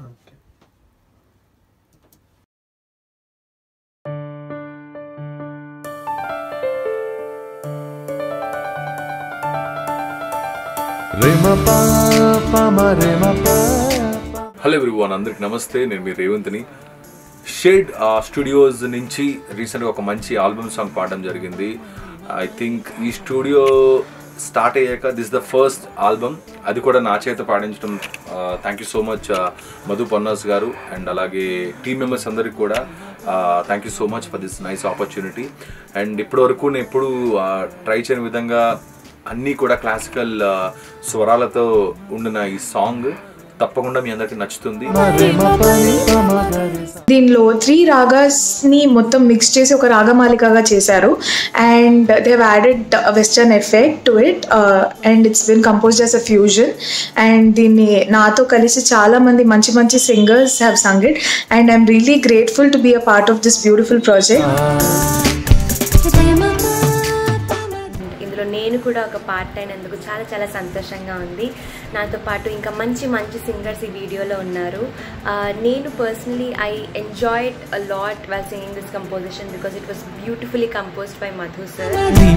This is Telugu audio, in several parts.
ఓకే రేమ పా పమ రేమ పా హలో ఎవ్రీవన్ అందరికి నమస్తే నేను మీ రేవంత్ని షేడ్ స్టూడియోస్ నుంచి రీసెంట్గా ఒక మంచి ఆల్బమ్ సాంగ్ పాడడం జరిగింది ఐ థింక్ ఈ స్టూడియో స్టార్ట్ అయ్యాక దిస్ ద ఫస్ట్ ఆల్బమ్ అది కూడా నా చేత పాడించడం thank you so much Madhu Pannas గారు అండ్ అలాగే టీమ్ మెంబర్స్ అందరికి కూడా thank you so much for this nice opportunity and ఇప్పటివరకు నేను ఎప్పుడు ట్రై చేయని విధంగా అన్నీ కూడా క్లాసికల్ స్వరాలతో ఉండిన ఈ సాంగ్ తప్పకుండా మీ అందరికి నచ్చుతుంది రేమ పని పమ గరి సా దీనిలో త్రీ రాగాస్ ని మొత్తం మిక్స్ చేసి ఒక రాగమాలికగా చేశారు and they added western effect to it and it's been composed as a fusion and దీన్ని నాతో కలిసి చాలా మంది మంచి మంచి singers have sung it and I'm really grateful to be a part of this beautiful project ఇందులో నేను కూడా ఒక పార్ట్ అయినందుకు చాలా చాలా సంతోషంగా ఉంది నాతో పాటు ఇంకా మంచి మంచి సింగర్స్ ఈ వీడియోలో ఉన్నారు ఆ, నేను personally I enjoyed a lot while singing this composition because it was beautifully composed by Madhu sir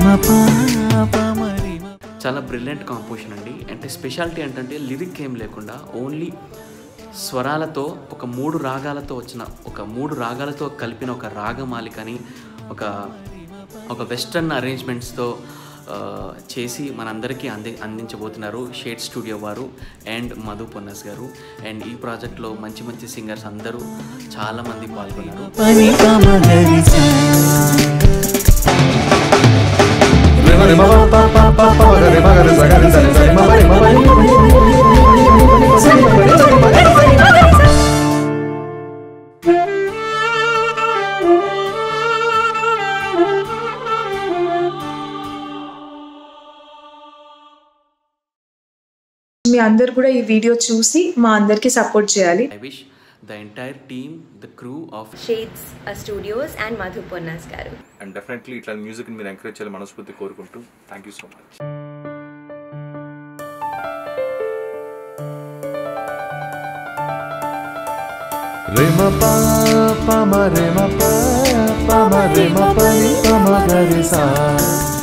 చాలా బ్రిలియంట్ కాంపోజిషన్ అండి అంటే స్పెషాలిటీ ఏంటంటే లిరిక్ ఏం లేకుండా ఓన్లీ స్వరాలతో ఒక మూడు రాగాలతో వచ్చిన ఒక మూడు రాగాలతో కలిపిన ఒక రాగమాలికని ఒక ఒక వెస్టర్న్ అరేంజ్మెంట్స్తో ఆ, చేసి మనందరికీ అంది అందించబోతున్నారు షేడ్ స్టూడియో వారు అండ్ మధు పొన్నస్ గారు అండ్ ఈ ప్రాజెక్ట్లో మంచి మంచి సింగర్స్ అందరూ చాలామంది పాల్గొన్నారు రేమ రేమ పా పా పా పమ గరి మ గరి స గరి స రి స రి మ ప రి మ ప రి మ ప రి మ ప రి మ ప రి మీ అందరు కూడా ఈ వీడియో చూసి మా అందరికి సపోర్ట్ చేయాలి I wish the entire team the crew of shades studios and Madhu Ponnas గారు అండ్ డెఫినెట్లీ ఇట్లా మ్యూజిక్ మీరు ఎంకరేజ్ చేయాలి మనస్ఫూర్తి కోరుకుంటూ థ్యాంక్ యూ సో మచ్ రేమ పా పమ రేమ పా పమ రేమ పని పమ గరి సా